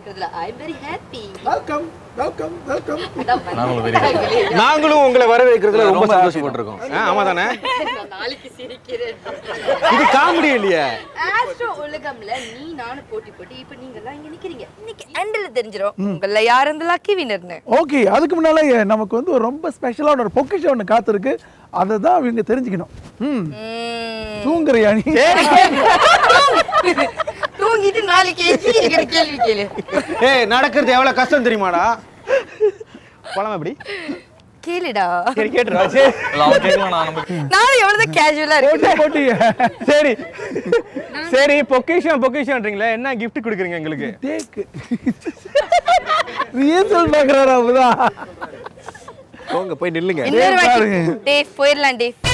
இருக்கிறதுல I am very happy welcome welcome welcome நாங்களும் very நாங்களும் உங்களை வரவேற்கிறதுல ரொம்ப சந்தோஷப்பட்டிருக்கோம் ஆ, ஆமா தானே நாளைக்கு சிரிக்கிறேன் இது காமெடி இல்லையா ஆஸ்ட்ரோ உலகம்ல நீ நானும் போட்டி போட்டு இப்ப நீங்க எல்லாம் இங்க நிக்கிறீங்க இன்னைக்கு எண்டில் தெரிஞ்சிரும் உங்கள யார் அந்த லக்கி வினர்னு ஓகே அதுக்கு முன்னால எ- நமக்கு வந்து ஒரு ரொம்ப ஸ்பெஷலான ஒரு பொக்கிஷம் ஒன்று காத்திருக்கு அதை தான் இவங்க தெரிஞ்சுக்கணும் ம் தூங்குறியா நீ தூங்கிட்டு நாளைக்கு எஞ்சி இருக்கிற கேள்வி கேளு ஏய் நடக்கிறது எவ்வளவு கஷ்டம் தெரியுமாடா பழம் எப்படி கேளுடா சரி கேட்டுருவா சரி இல்ல, அவன் கேட்கலாம் நான் நம்ம நானும் எவ்வளவுதான் கேஜுவலா இருக்கு போட்டி போட்டி சரி சரி பொக்கிஷம் பொக்கிஷம்ன்றீங்களே என்ன கிஃப்ட் கொடுக்குறீங்க எங்களுக்கு தேக்கு ரியல் பார்க்குறாரு அப்பதான் போங்க போய் நில்லுங்க இன்னொரு வாட்டி பாருங்க. டேவ் போயிடலாம் டேவ்